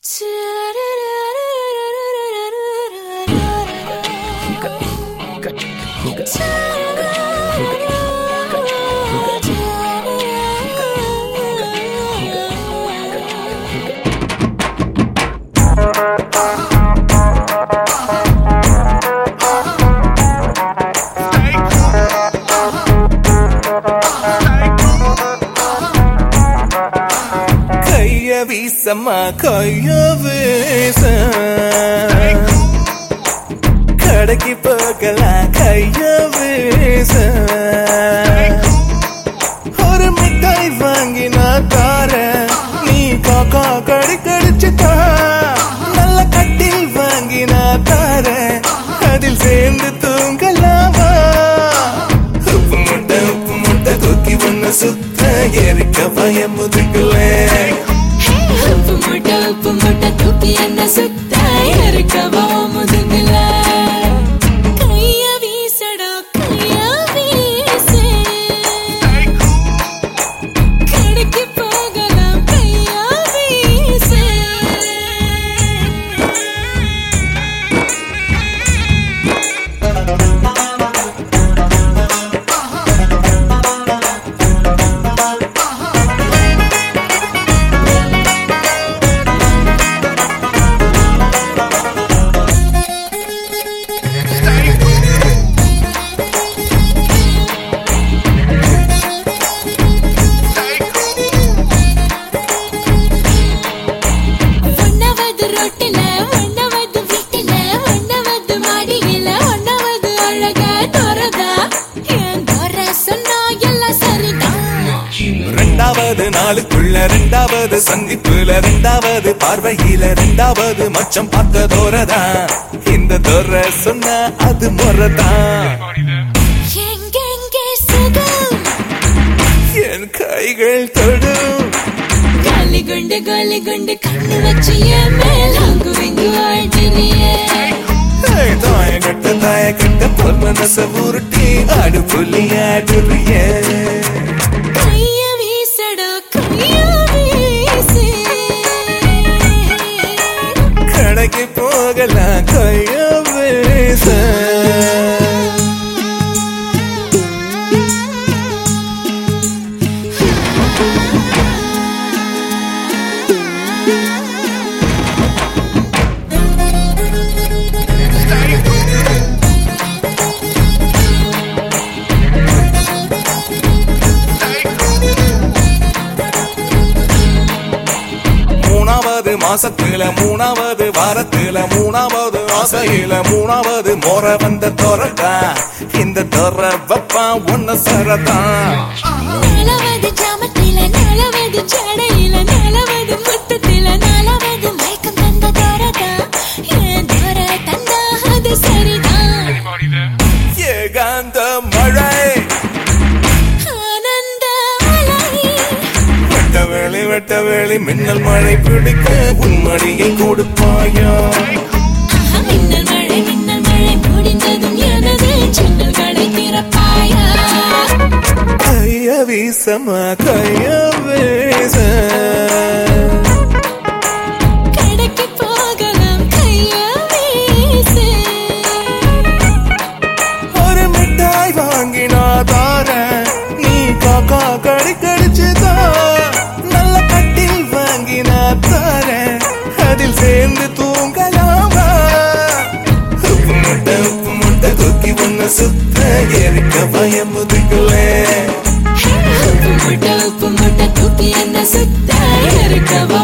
கைய வீசம்மா கைய வீச கடைக்கு போகலாம் கைய வீச ஒரு மிட்டாய் வாங்கி நான் தாரேன் நீ காக்கா கடி கடிச்சு தா நல்ல கட்டில் வாங்கி நான் தாரேன் அதில் சேர்ந்து தூங்கலாமா உப்பு முட்டை உப்பு முட்டை தூக்கி ஒண்ணு சுத்த எரிக்க பயம் முதுகுலே உப்பு மூட்டை உப்பு மூட்டை தூக்கி என்ன சுத்த இருக்கவோ முதுகுல கைய வீசடா கைய வீசு கடைக்கு போகலாம் கைய வீசு ஒன்னவது ரொட்டில ஒன்னவது வீட்டில ஒன்னவது மாடியில ஒன்னவது அழகா தோறதா என் தோற சொன்னா எல்லாம் சரிதான் ரெண்டாவது நாளுக்குள்ள ரெண்டாவது சந்திப்புல ரெண்டாவது பார்வையில ரெண்டாவது மச்சம் பார்த்த தோரதான் இந்த தோர சொன்னா அது முறதான் எங்கெங்கே சுகம் என் கைகள் தொடும் காலி குண்டு காலி குண்டு கண்ணு வச்சு என் மேல அங்கு இங்கு ஆழ்த்தினியே ஏய், தாய கட்ட தாய கட்ட பொன் மனச உருட்டி ஆடு புள்ளி ஆடுறிய கைய வீசடா கைய வீசு கடைக்கு போகலாம் கைய பேச மூணாவது மாசத்துல மூணாவது வாரத்துல மூணாவது ஆசையில மூணாவது மோர வந்த தொரடா இந்த தொர வப்பா ஒன்ன சரதா நாலாவது ஜாமத்தில நாலாவது ஜடையில நாலாவது முத்தத்தில நாலாவது மயக்கம் தந்த தோரதா என் தோர தந்தா அது சரிதான் ஏகாந்த மழை ஆனந்த அலை வெட்ட வேளி வெட்ட வேளி மின்னல் மழை பிடிக்க உன்மடியை கொடுப்பாயா ஆஹா, மின்னல் மழை மின்னல் மழை முடிந்ததும் எனது சின்னல் கடை திறப்பாயா கைய வீசமா கைய வீச கடைக்கு போகலாம் கைய வீசு ஒரு மிட்டாய் வாங்கி நான் தாரேன் நீ காக்கா கடி கடிச்சுதா நல்ல கட்டில் வாங்கி நான் தாரேன் அதில் சேர்ந்து தூங்கலாமா உப்பு முட்டை உப்பு முட்டை தூக்கி ஒண்ணு சுத்த எரிக்க பயம் முதுகுலே உப்பு மூட்டை உப்பு மூட்டை தூக்கி என்ன சுத்த இருக்கவோ